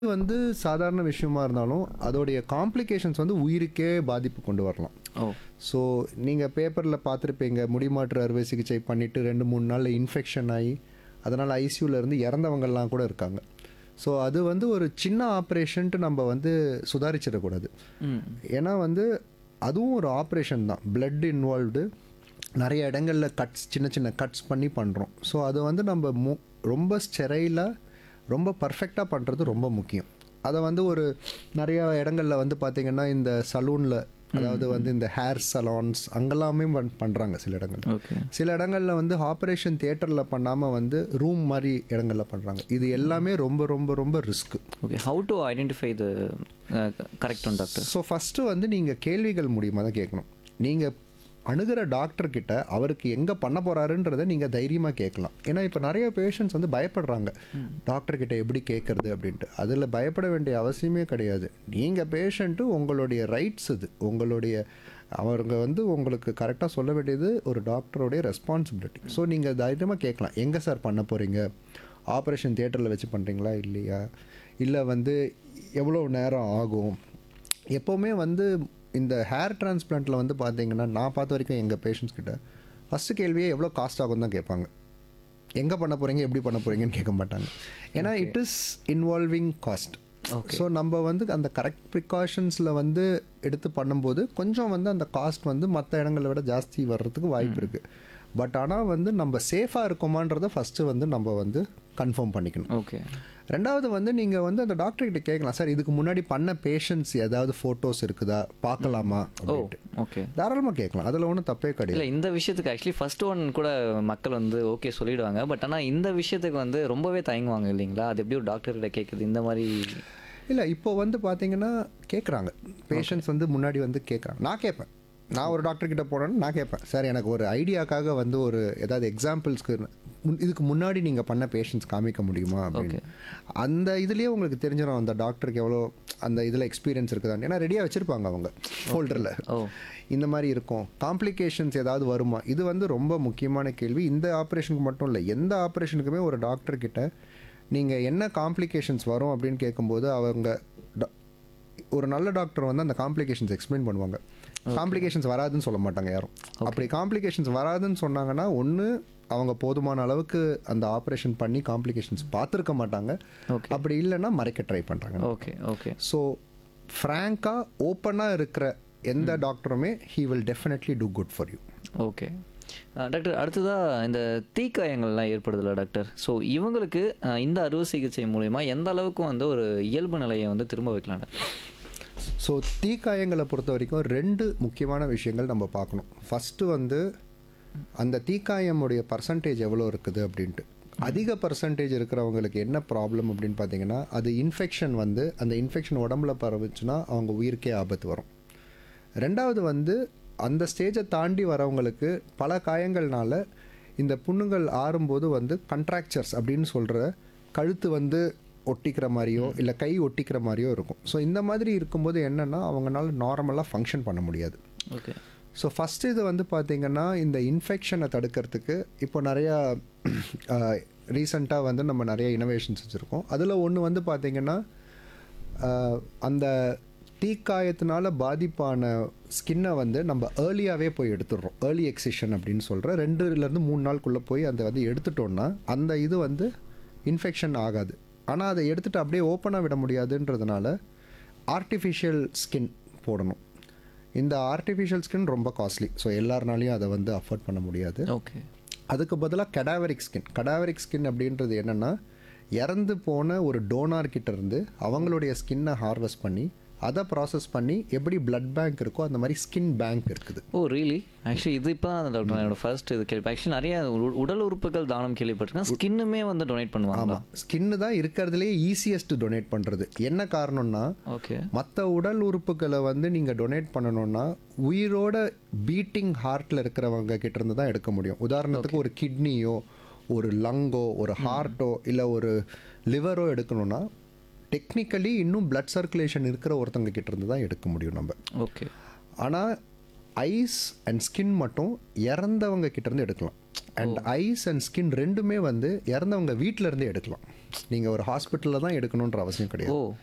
வந்து சாதாரண விஷயமா இருந்தாலும் அதோடைய காம்ப்ளிகேஷன்ஸ் வந்து உயிருக்கே பாதிப்பு கொண்டு வரலாம் ஓ ஸோ நீங்கள் பேப்பரில் பார்த்துருப்பீங்க முடிமாற்று அறுவை சிகிச்சை பண்ணிவிட்டு ரெண்டு மூணு நாளில் இன்ஃபெக்ஷன் ஆகி அதனால் ஐசியூவில் இருந்து இறந்தவங்கெல்லாம் கூட இருக்காங்க ஸோ அது வந்து ஒரு சின்ன ஆப்ரேஷன்ட்டு நம்ம வந்து சுதாரிச்சிடக்கூடாது ம் ஏன்னா வந்து அதுவும் ஒரு ஆப்ரேஷன் தான் blood இன்வால்வ்டு நிறைய இடங்களில் கட்ஸ் சின்ன சின்ன கட்ஸ் பண்ணி பண்ணுறோம் ஸோ அது வந்து நம்ம மு ரொம்ப ஸ்டெரைலாக ரொம்ப பர்ஃபெக்டாக பண்ணுறது ரொம்ப முக்கியம் அதை வந்து ஒரு நிறைய இடங்களில் வந்து பார்த்திங்கன்னா இந்த சலூனில் அதாவது வந்து இந்த ஹேர் சலான்ஸ் அங்கெல்லாமே பண் பண்ணுறாங்க சில இடங்கள் ஓகே சில இடங்களில் வந்து ஆப்ரேஷன் தியேட்டரில் பண்ணாமல் வந்து ரூம் மாதிரி இடங்களில் பண்ணுறாங்க இது எல்லாமே ரொம்ப ரொம்ப ரொம்ப risk okay how to identify the correct one doctor so first வந்து நீங்கள் கேள்விகள் மூலியமாக தான் கேட்கணும் நீங்கள் அணுகிற டாக்டர் கிட்ட அவருக்கு எங்கே பண்ண போகிறாருன்றதை நீங்கள் தைரியமாக கேட்கலாம் ஏன்னா இப்போ நிறைய பேஷண்ட்ஸ் வந்து பயப்படுறாங்க டாக்டர் கிட்ட எப்படி கேட்குறது அப்படின்ட்டு அதில் பயப்பட வேண்டிய அவசியமே கிடையாது நீங்கள் பேஷண்ட்டு உங்களுடைய ரைட்ஸ் இது உங்களுடைய அவங்க வந்து உங்களுக்கு கரெக்டாக சொல்ல வேண்டியது ஒரு டாக்டருடைய ரெஸ்பான்சிபிலிட்டி ஸோ நீங்கள் தைரியமாக கேட்கலாம் எங்கே சார் பண்ண போகிறீங்க ஆப்ரேஷன் தியேட்டரில் வச்சு பண்ணுறீங்களா இல்லையா இல்லை வந்து எவ்வளோ நேரம் ஆகும் எப்போவுமே வந்து இந்த ஹேர் டிரான்ஸ்பிளான்ட்டில் வந்து பார்த்தீங்கன்னா நான் பார்த்த வரைக்கும் எங்கள் பேஷண்ட்ஸ் கிட்ட ஃபஸ்ட்டு கேள்வியே எவ்வளோ காஸ்ட் ஆகும் தான் கேட்பாங்க எங்கே பண்ண போகிறீங்க எப்படி பண்ண போகிறீங்கன்னு கேட்க மாட்டாங்க ஏன்னா it is involving cost so நம்ம வந்து அந்த கரெக்ட் ப்ரிகாஷன்ஸில் வந்து எடுத்து பண்ணும்போது கொஞ்சம் வந்து அந்த காஸ்ட் வந்து மற்ற இடங்களை விட ஜாஸ்தி வர்றதுக்கு வாய்ப்பு இருக்குது பட் ஆனால் வந்து நம்ம சேஃபாக இருக்கோமான்றதை ஃபஸ்ட்டு வந்து நம்ம வந்து கன்ஃபார்ம் பண்ணிக்கணும் ஓகே ரெண்டாவது வந்து நீங்கள் வந்து அந்த டாக்டர் கிட்ட கேட்கலாம் சார் இதுக்கு முன்னாடி பண்ண பேஷண்ட்ஸ் ஏதாவது ஃபோட்டோஸ் இருக்குதா பார்க்கலாமா ஓ அப்படின்ட்டு ஓகே தாராளமாக கேட்கலாம் அதில் ஒன்றும் தப்பே கிடையாது இல்லை இந்த விஷயத்துக்கு ஆக்சுவலி ஃபர்ஸ்ட் ஒன் கூட மக்கள் வந்து ஓகே சொல்லிடுவாங்க பட் ஆனால் இந்த விஷயத்துக்கு வந்து ரொம்பவே தயங்குவாங்க இல்லைங்களா அது எப்படி ஒரு டாக்டர் கிட்ட கேட்குது இந்த மாதிரி இல்லை இப்போ வந்து பார்த்தீங்கன்னா கேட்குறாங்க பேஷண்ட்ஸ் வந்து முன்னாடி வந்து கேட்குறாங்க நான் கேட்பேன் நான் ஒரு டாக்டர் கிட்ட போனேன்னு நான் கேட்பேன் சார் எனக்கு ஒரு ஐடியாக்காக வந்து ஒரு ஏதாவது எக்ஸாம்பிள்ஸ்க்கு முன்- இதுக்கு முன்னாடி நீங்கள் பண்ண பேஷண்ட்ஸ் காமிக்க முடியுமா அப்படின்னு அந்த இதுலேயே உங்களுக்கு தெரிஞ்சிடும் அந்த டாக்டருக்கு எவ்வளோ அந்த இதில் எக்ஸ்பீரியன்ஸ் இருக்குதான்னு ஏன்னா ரெடியாக வச்சுருப்பாங்க அவங்க ஃபோல்டரில் ஓ இந்த மாதிரி இருக்கும் காம்ப்ளிகேஷன்ஸ் ஏதாவது வருமா இது வந்து ரொம்ப முக்கியமான கேள்வி இந்த ஆப்ரேஷனுக்கு மட்டும் இல்லை எந்த ஆப்ரேஷனுக்குமே ஒரு டாக்டர் கிட்ட நீங்கள் என்ன காம்ப்ளிகேஷன்ஸ் வரும் அப்படின்னு கேட்கும்போது அவங்க ட- ஒரு நல்ல டாக்டர் வந்து அந்த காம்ப்ளிகேஷன்ஸ் எக்ஸ்பிளைன் பண்ணுவாங்க காம்ப்ளிகேஷன்ஸ் வராதுன்னு சொல்ல மாட்டாங்க யாரும் அப்படி காம்ப்ளிகேஷன்ஸ் வராதுன்னு சொன்னாங்கன்னா ஒன்று அவங்க போதுமான அளவுக்கு அந்த ஆப்ரேஷன் பண்ணி காம்ப்ளிகேஷன்ஸ் பார்த்துருக்க மாட்டாங்க Okay. அப்படி இல்லைன்னா மறைக்க ட்ரை பண்ணுறாங்க ஓகே ஓகே ஸோ ஃப்ராங்காக ஓப்பனாக இருக்கிற எந்த டாக்டருமே he will definitely do good for you okay doctor அடுத்ததாக இந்த தீக்காயங்கள்லாம் ஏற்படுதுல்ல டாக்டர் ஸோ இவங்களுக்கு அஹ், இந்த அறுவை சிகிச்சை மூலயமா எந்த அளவுக்கு வந்து ஒரு இயல்பு நிலையை வந்து திரும்ப வைக்கலாம் டாக்டர் ஸோ தீக்காயங்களை பொறுத்த வரைக்கும் ரெண்டு முக்கியமான விஷயங்கள் நம்ம பார்க்கணும் ஃபஸ்ட்டு வந்து அந்த தீக்காயமுடைய பர்சன்டேஜ் எவ்வளோ இருக்குது அப்படின்ட்டு அதிக பர்சன்டேஜ் இருக்கிறவங்களுக்கு என்ன ப்ராப்ளம் அப்படின்னு பார்த்தீங்கன்னா அது இன்ஃபெக்ஷன் வந்து அந்த இன்ஃபெக்ஷன் உடம்புல பரவுச்சுன்னா அவங்க உயிருக்கே ஆபத்து வரும் ரெண்டாவது வந்து அந்த ஸ்டேஜை தாண்டி வரவங்களுக்கு பல காயங்கள்னால இந்த புண்ணுங்கள் ஆறும்போது வந்து கண்ட்ராக்சர்ஸ் அப்படின்னு சொல்கிற கழுத்து வந்து ஒட்டிக்கிற மாதிரியோ இல்லை கை ஒட்டிக்கிற மாதிரியோ இருக்கும் ஸோ இந்த மாதிரி இருக்கும்போது என்னென்னா அவங்களால நார்மலாக ஃபங்க்ஷன் பண்ண முடியாது ஓகே ஸோ ஃபஸ்ட் இது வந்து பார்த்தீங்கன்னா இந்த இன்ஃபெக்ஷனை தடுக்கிறதுக்கு இப்போ நிறையா ரீசண்டாக வந்து நம்ம நிறைய இனோவேஷன்ஸ் வச்சுருக்கோம் அதில் ஒன்று வந்து பார்த்தீங்கன்னா ஆஹ், அந்த தீக்காயத்தினால பாதிப்பான ஸ்கின்னை வந்து நம்ம ஏர்லியாகவே போய் எடுத்துடுறோம் ஏர்லி எக்ஸிஷன் அப்படின்னு சொல்கிற ரெண்டுலேருந்து மூணு நாளுக்குள்ளே போய் அதை வந்து எடுத்துட்டோம்னா அந்த இது வந்து இன்ஃபெக்ஷன் ஆகாது ஆனால் அதை எடுத்துகிட்டு அப்படியே ஓப்பனாக விட முடியாதுன்றதுனால ஆர்டிஃபிஷியல் ஸ்கின் போடணும் இந்த ஆர்டிஃபிஷியல் ஸ்கின் ரொம்ப காஸ்ட்லி ஸோ எல்லாருனாலையும் அதை வந்து அஃபோர்ட் பண்ண முடியாது ஓகே அதுக்கு பதிலாக கடாவரிக் ஸ்கின் கடாவரிக் ஸ்கின் அப்படின்றது என்னென்னா இறந்து போன ஒரு டோனார் கிட்ட இருந்து அவங்களுடைய ஸ்கின்னை ஹார்வெஸ்ட் பண்ணி அதை ப்ராசஸ் பண்ணி எப்படி blood பேங்க் இருக்கோ அந்த மாதிரி ஸ்கின் பேங்க் இருக்குது ஓ ரியலி ஆக்சுவலி இது இப்போ தான் டாக்டர் என்னோட ஃபர்ஸ்ட் இது கேள்வி ஆக்சுவலி நிறைய உ- உடல் உறுப்புகள் தானம் கேள்விப்பட்டிருக்கேன் ஸ்கின்னுமே வந்து டொனேட் பண்ணுவாங்க ஆமாம் ஸ்கின்னு தான் இருக்கிறதுலே ஈஸியஸ்ட் டொனேட் பண்ணுறது என்ன காரணம்னா ஓகே மற்ற உடல் உறுப்புகளை வந்து நீங்கள் டொனேட் பண்ணணும்னா உயிரோட பீட்டிங் ஹார்ட்டில் இருக்கிறவங்க கிட்ட இருந்து தான் எடுக்க முடியும் உதாரணத்துக்கு ஒரு கிட்னியோ ஒரு லங்கோ ஒரு ஹார்ட்டோ இல்லை ஒரு லிவரோ எடுக்கணும்னா டெக்னிக்கலி இன்னும் blood சர்க்குலேஷன் இருக்கிற ஒருத்தவங்க கிட்ட இருந்து தான் எடுக்க முடியும் நம்ம ஓகே ஆனால் ஐஸ் அண்ட் ஸ்கின் மட்டும் இறந்தவங்க கிட்ட இருந்து எடுக்கலாம் அண்ட் ஐஸ் அண்ட் ஸ்கின் ரெண்டுமே வந்து இறந்தவங்க வீட்டில இருந்தே எடுக்கலாம் நீங்கள் ஒரு ஹாஸ்பிட்டலில் தான் எடுக்கணுன்ற அவசியம் கிடையாது ஓ